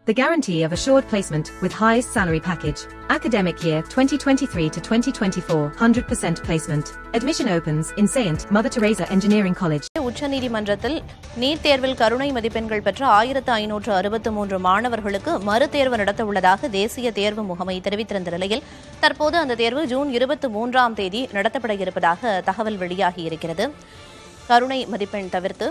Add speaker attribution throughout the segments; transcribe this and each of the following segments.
Speaker 1: The guarantee of assured placement with highest salary package. Academic year 2023 to 2024, 100% placement. Admission opens in Saint Mother Teresa Engineering College.
Speaker 2: உச்சநீதிமன்றத்தில் NEET தேர்வில் கருணை மதிப்பெண்கள் பெற்ற ஆயிரத்து ஐநூற்று அறுபத்து மூன்று மாணவர்களுக்கு மறுதேர்வு நடத்த உள்ளதாக தேசிய தேர்வு முகமை தெரிவித்திருந்த நிலையில் தற்போது அந்த தேர்வு ஜூன் இருபத்தி மூன்றாம் தேதி நடத்தப்பட இருப்பதாக தகவல் வெளியாகியிருக்கிறது கருணை மதிப்பெண் தவிர்த்து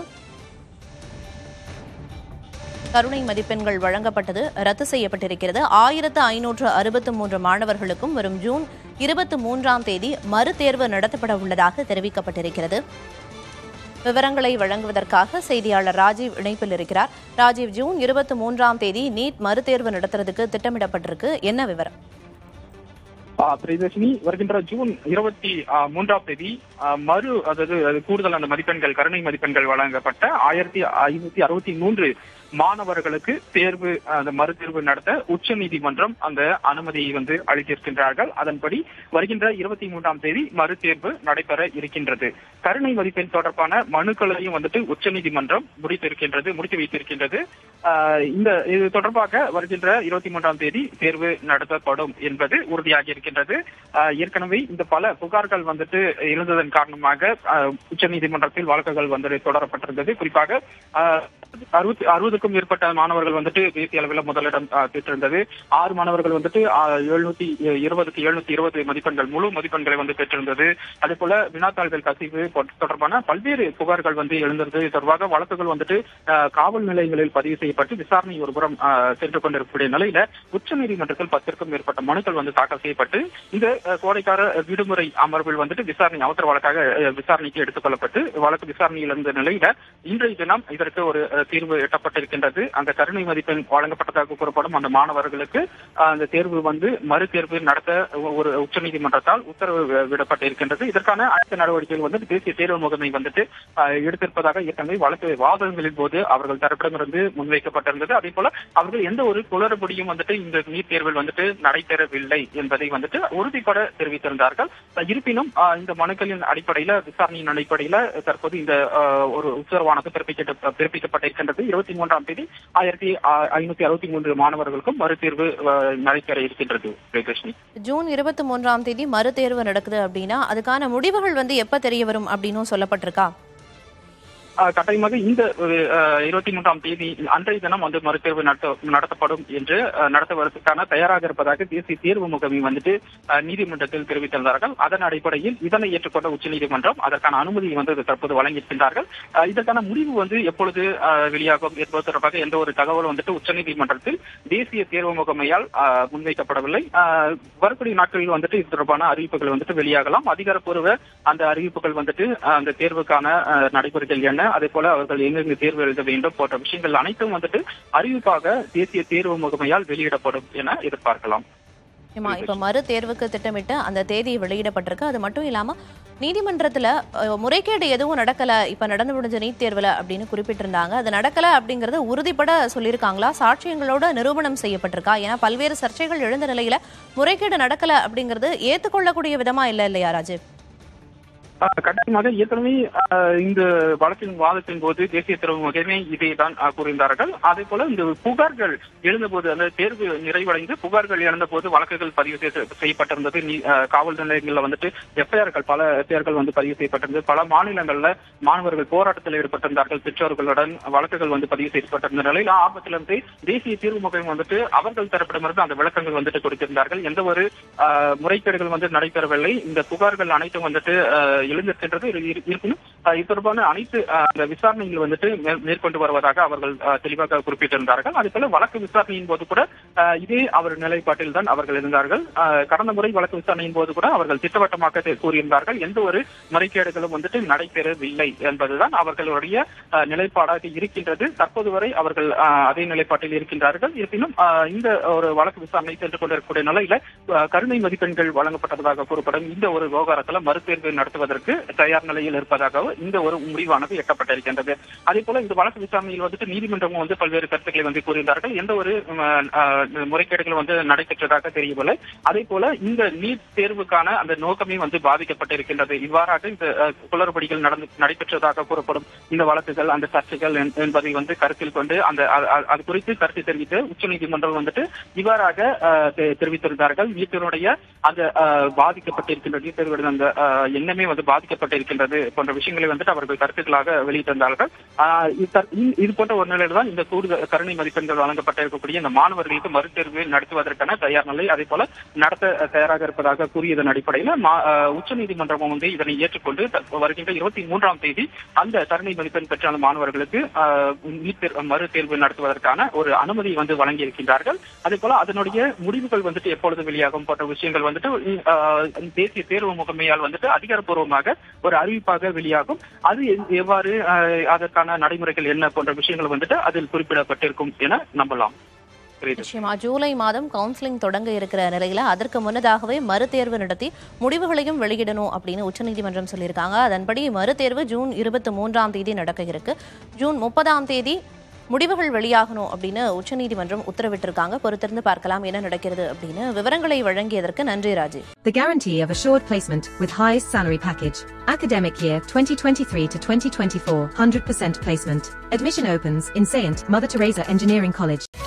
Speaker 2: கருணை மதிப்பெண்கள் வழங்கப்பட்டது ரத்து செய்யப்பட்டிருக்கிறது ஆயிரத்து ஐநூற்று அறுபத்து மூன்று மாணவர்களுக்கும் வரும் ஜூன் இருபத்தி மூன்றாம் தேதி மறுதேர்வு நடத்தப்பட உள்ளதாக தெரிவிக்கப்பட்டிருக்கிறது விவரங்களை வழங்குவதற்காக செய்தியாளர் ராஜீவ் இணைப்பில் இருக்கிறார் ராஜீவ் ஜூன் இருபத்தி மூன்றாம் தேதி நீட் மறுதேர்வு நடத்துறதுக்கு திட்டமிடப்பட்டிருக்கு என்ன விவரம்
Speaker 3: ஆ, பிரியதர்ஷினி வருகின்ற ஜூன் இருபத்தி ஆ, மூன்றாம் தேதி ஆ, மறு அதாவது அது கூடுதல் அந்த மதிப்பெண்கள் கருணை மதிப்பெண்கள் வழங்கப்பட்ட ஆயிரத்தி ஐநூத்தி அறுபத்தி மூன்று மாணவர்களுக்கு தேர்வு அந்த மறுதேர்வு நடத்த உச்ச நீதிமன்றம் அந்த அனுமதியை வந்து அளித்திருக்கின்றார்கள் அதன்படி வருகின்ற இருபத்தி மூன்றாம் தேதி மறுதேர்வு நடைபெற இருக்கின்றது கருணை மதிப்பெண் தொடர்பான மனுக்களையும் வந்துட்டு உச்ச நீதிமன்றம் முடித்திருக்கின்றது முடித்து வைத்திருக்கின்றது ஆஹ் இந்த இது தொடர்பாக வருகின்ற இருபத்தி மூன்றாம் தேதி தேர்வு நடத்தப்படும் என்பது உறுதியாகி இருக்கின்றது ஆஹ் ஏற்கனவே இந்த பல புகார்கள் வந்துட்டு இருந்ததன் காரணமாக உச்ச நீதிமன்றத்தில் வழக்குகள் வந்து தொடரப்பட்டிருந்தது குறிப்பாக ஆஹ் அறுபத்தி அறுபதுக்கும் மேற்பட்ட மாணவர்கள் வந்துட்டு தேசிய அளவில் முதலிடம் ஆஹ் பெற்றிருந்தது ஆறு மாணவர்கள் வந்துட்டு எழுநூத்தி இருபதுக்கு எழுநூத்தி இருபது மதிப்பெண்கள் முழு மதிப்பெண்களை வந்து பெற்றிருந்தது அதே போல வினாத்தாள்கள் கசிவு போன்ற- தொடர்பான பல்வேறு புகார்கள் வந்து எழுந்தது இது தொடர்பாக வழக்குகள் வந்துட்டு ஆஹ் காவல் நிலையங்களில் பதிவு செய்யப்பட்டு விசாரணை ஒருபுறம் ஆஹ் சென்று கொண்டிருக்கக்கூடிய நிலையில உச்ச நீதிமன்றத்தில் பத்திற்கும் மேற்பட்ட மனுக்கள் வந்து தாக்கல் செய்யப்பட்டு இந்த ஆஹ் கோடைக்கால விடுமுறை அமர்வில் வந்துட்டு விசாரணை அவசர வழக்காக ஆஹ் விசாரணைக்கு எடுத்துக் கொள்ளப்பட்டு வழக்கு விசாரணையில் இருந்த நிலையில இன்றைய தினம் இதற்கு ஒரு ஆஹ் தீர்வு எட்டப்பட்டிருக்கின்றது அந்த கருணை மதிப்பெண் வழங்கப்பட்டதாக கூறப்படும் அந்த மாணவர்களுக்கு ஆஹ் அந்த தேர்வு வந்து மறு தேர்வு நடத்த ஒரு உச்சநீதிமன்றத்தால் உத்தரவு வி- விடப்பட்டிருக்கின்றது இதற்கான அடுத்த நடவடிக்கைகள் வந்து தேசிய தேர்வு முகமை வந்துட்டு ஆஹ் எடுத்திருப்பதாக ஏற்கனவே வழக்கு வாதங்களின் போது அவர்கள் தரப்பிடமிருந்து முன்வைக்கப்பட்டிருந்தது அதே போல அவர்கள் எந்த ஒரு குளறுபடியும் வந்துட்டு இந்த நீட் தேர்வில் வந்துட்டு நடைபெறவில்லை என்பதை வந்துட்டு உறுதிப்பட தெரிவித்திருந்தார்கள் இருப்பினும் ஆஹ் இந்த மனுக்களின் அடிப்படையில விசாரணையின் அடிப்படையில தற்போது இந்த ஆஹ் ஒரு உத்தரவானது பிறப்பிக்க பிறப்பிக்கப்பட்டிருக்கின்றது இருபத்தி மூன்றாம் தேதி ஆயிரத்தி ஐநூத்தி அறுபத்தி மூன்று மாணவர்களுக்கும் மறுதேர்வு ஆஹ் நடைபெற இருக்கின்றது பிரியதர்ஷினி
Speaker 2: ஜூன் இருபத்தி மூன்றாம் தேதி மறுதேர்வு நடக்குது அப்படின்னா அதுக்கான முடிவுகள் வந்து எப்ப தெரிய வரும் அப்படின்னும் சொல்லப்பட்டிருக்கா
Speaker 3: ஆஹ் கட்டாயமாக இந்த இருபத்தி மூன்றாம் தேதி அன்றைய தினம் வந்து மறுதேர்வு நடத்த நடத்தப்படும் என்று ஆஹ் நடத்துவதற்கான தயாராக இருப்பதாக தேசிய தேர்வு முகமை வந்துட்டு ஆஹ் நீதிமன்றத்தில் தெரிவித்திருந்தார்கள் அதன் அடிப்படையில் இதனை ஏற்றுக்கொண்ட உச்சநீதிமன்றம் அதற்கான அனுமதியை வந்து தற்போது வழங்கியிருக்கின்றார்கள் ஆஹ் இதற்கான முடிவு வந்து எப்பொழுது ஆஹ் வெளியாகும் என்பது தொடர்பாக எந்த ஒரு தகவலும் வந்துட்டு உச்சநீதிமன்றத்தில் தேசிய தேர்வு முகமையால் ஆஹ் முன்வைக்கப்படவில்லை ஆஹ் வரக்கூடிய நாட்களில் வந்துட்டு இது தொடர்பான அறிவிப்புகள் வந்துட்டு வெளியாகலாம் அதிகாரப்பூர்வ அந்த அறிவிப்புகள் வந்துட்டு ஆஹ் அந்த தேர்வுக்கான ஆஹ் நடைமுறைகள் என்ன அதே போல அவர்கள் எங்கெங்கு தேர்வு எழுத வேண்டும் போன்ற விஷயங்கள் அனைத்தும் வந்துட்டு அறிவிப்பாக தேசிய தேர்வு முகமையால் வெளியிடப்படும் என எதிர்பார்க்கலாம்
Speaker 2: ஆமா இப்ப மறு தேர்வுக்கு திட்டமிட்டு அந்த தேதி வெளியிடப்பட்டிருக்கு அது மட்டும் இல்லாம நீதிமன்றத்துல அஹ், முறைகேடு எதுவும் நடக்கல இப்ப நடந்து முடிஞ்ச நீட் தேர்வுல அப்படின்னு குறிப்பிட்டிருந்தாங்க அது நடக்கல அப்படிங்கறது உறுதிப்பட சொல்லியிருக்காங்களா சாட்சியங்களோட நிரூபணம் செய்யப்பட்டிருக்கா ஏன்னா பல்வேறு சர்ச்சைகள் எழுந்த நிலையில முறைகேடு நடக்கல அப்படிங்கிறது ஏத்துக்கொள்ளக்கூடிய விதமா இல்ல இல்லையா ராஜீவ்
Speaker 3: ஆஹ் கட்டாயமாக ஏற்கனவே ஆஹ் இந்த வழக்கின் வாதத்தின் போது தேசிய தேர்வு முகமே இதை தான் ஆஹ் கூறியிருந்தார்கள் அதே போல இந்த புகார்கள் எழுந்தபோது அந்த தேர்வு நிறைவடைந்து புகார்கள் எழுந்தபோது வழக்குகள் பதிவு செய்ய- செய்யப்பட்டிருந்தது நீ- ஆஹ் காவல் நிலையங்கள்ல வந்துட்டு எஃப்ஐஆர்கள் பல எஃப்ஐஆர்கள் வந்து பதிவு செய்யப்பட்டிருந்தது பல மாநிலங்கள்ல மாணவர்கள் போராட்டத்தில் ஈடுபட்டிருந்தார்கள் பெற்றோர்களுடன் வழக்குகள் வந்து பதிவு செய்யப்பட்டிருந்த நிலையில் ஆபத்திலிருந்து தேசிய தேர்வு முகமை வந்துட்டு அவர்கள் தரப்பிடமிருந்து அந்த விளக்கங்கள் வந்துட்டு கொடுத்திருந்தார்கள் எந்த ஒரு ஆஹ், முறைகேடுகள் வந்து நடைபெறவில்லை இந்த புகார்கள் அனைத்தும் வந்துட்டு ஆஹ், எழுந்திருக்கின்றது இரு- இரு- இருப்பினும் ஆஹ், இது தொடர்பான அனைத்து ஆஹ், அந்த விசாரணைகள் வந்துட்டு மேற்- மேற்கொண்டு வருவதாக அவர்கள் ஆஹ், தெளிவாக குறிப்பிட்டிருந்தார்கள் அதே போல வழக்கு விசாரணையின் போது கூட ஆஹ், இதே அவர் நிலைப்பாட்டில் தான் அவர்கள் இருந்தார்கள் ஆஹ், கடந்த முறை வழக்கு விசாரணையின் போது கூட அவர்கள் திட்டவட்டமாக தெ- கூறியிருந்தார்கள் எந்த ஒரு முறைகேடுகளும் வந்துட்டு நடைபெறவில்லை என்பதுதான் அவர்களுடைய ஆஹ், நிலைப்பாடாக இருக்கின்றது தற்போது வரை அவர்கள் ஆஹ், அதே நிலைப்பாட்டில் இருக்கின்றார்கள் இருப்பினும் ஆஹ், இந்த ஒரு வழக்கு விசாரணை சென்று கொண்டிருக்கக்கூடிய நிலையில ஆஹ், கருணை மதிப்பெண்கள் வழங்கப்பட்டதாக கூறப்படும் இந்த ஒரு விவகாரத்துல மறுதேர்வு நடத்துவதற்கு தயார் நிலையில் இருப்பதாக இந்த ஒரு முடிவானது எட்டப்பட்டிருக்கின்றது அதே போல இந்த வழக்கு விசாரணையில் வந்துட்டு நீதிமன்றமும் வந்து பல்வேறு கருத்துக்களை வந்து கூறியிருந்தார்கள் எந்த ஒரு உம், ஆஹ், முறைகேடுகள் வந்து நடைபெற்றதாக தெரியவில்லை அதே போல இந்த நீட் தேர்வுக்கான அந்த நோக்கமே வந்து பாதிக்கப்பட்டிருக்கின்றது இவ்வாறாக இந்த அஹ், குளறுபடிகள் நடந்து நடைபெற்றதாக கூறப்படும் இந்த வழக்குகள் அந்த சர்ச்சைகள் என்- என்பதை வந்து கருத்தில் கொண்டு அந்த அ- அ- அது குறித்து கருத்து தெரிவித்து உச்சநீதிமன்றம் வந்துட்டு இவ்வாறாக அஹ், தெ- தெரிவித்திருந்தார்கள் நீட்டினுடைய அந்த அஹ், பாதிக்கப்பட்டிருக்கின்ற நீட் தேர்வுடைய அந்த அஹ், எண்ணமே வந்து பாதிக்கப்பட்டிருக்கின்றது போன்ற விஷயங்களை வந்துட்டு அவர்கள் கருத்துக்களாக வெளியிட்டிருந்தார்கள் ஆஹ் இது தற்- இ- இது போன்ற ஒரு நிலையில் தான் இந்த கூடுதல் கருணை மதிப்பெண்கள் வழங்கப்பட்டிருக்கக்கூடிய இந்த மாணவர்களுக்கு மறுதேர்வு நடத்துவதற்கான தயார் நிலை அதே போல நடத்த அஹ், தயாராக இருப்பதாக கூறியதன் அடிப்படையில் உச்சநீதிமன்றமும் வந்து இதனை ஏற்றுக்கொண்டு த- வருகின்ற இருபத்தி மூன்றாம் தேதி அந்த கருணை மதிப்பெண் பெற்ற அந்த மாணவர்களுக்கு ஆஹ், நீட் தேர்வு- மறு தேர்வு நடத்துவதற்கான ஒரு அனுமதி வந்து வழங்கி இருக்கின்றார்கள் அதே போல அதனுடைய முடிவுகள் வந்துட்டு எப்பொழுது வெளியாகும் போன்ற விஷயங்கள் வந்துட்டு உம், ஆஹ், தேசிய தேர்வு முகமையால் வந்துட்டு அதிகாரப்பூர்வமாக ஒரு அறிவிப்பாக வெளியாகும் அது எ- எவ்வாறு ஆஹ், அதற்கான நடைமுறைகள் என்ன போன்ற விஷயங்கள் வந்துட்டு அதில் குறிப்பிடப்பட்டிருக்கும் என நம்பலாம் புரியுது
Speaker 2: நிச்சயமா ஜூலை மாதம் கவுன்சிலிங் தொடங்க இருக்கிற நிலையில அதற்கு முன்னதாகவே மறுதேர்வு நடத்தி முடிவுகளையும் வெளியிடணும் அப்படின்னு உச்சநீதிமன்றம் சொல்லியிருக்காங்க அதன்படி மறுதேர்வு ஜூன் இருபத்தி மூன்றாம் தேதி நடக்க இருக்கு ஜூன் முப்பதாம் தேதி முடிவுகள் வெளியாகணும் அப்படின்னு உச்சநீதிமன்றம் உத்தரவிட்டிருக்காங்க பொறுத்திருந்து பார்க்கலாம் என்ன நடக்கிறது அப்படின்னு விவரங்களை வழங்கியதற்கு நன்றி Raji
Speaker 1: The guarantee of assured placement with highest salary package. Academic year 2023 to 2024, 100% placement. Admission opens in Saint Mother Teresa Engineering College.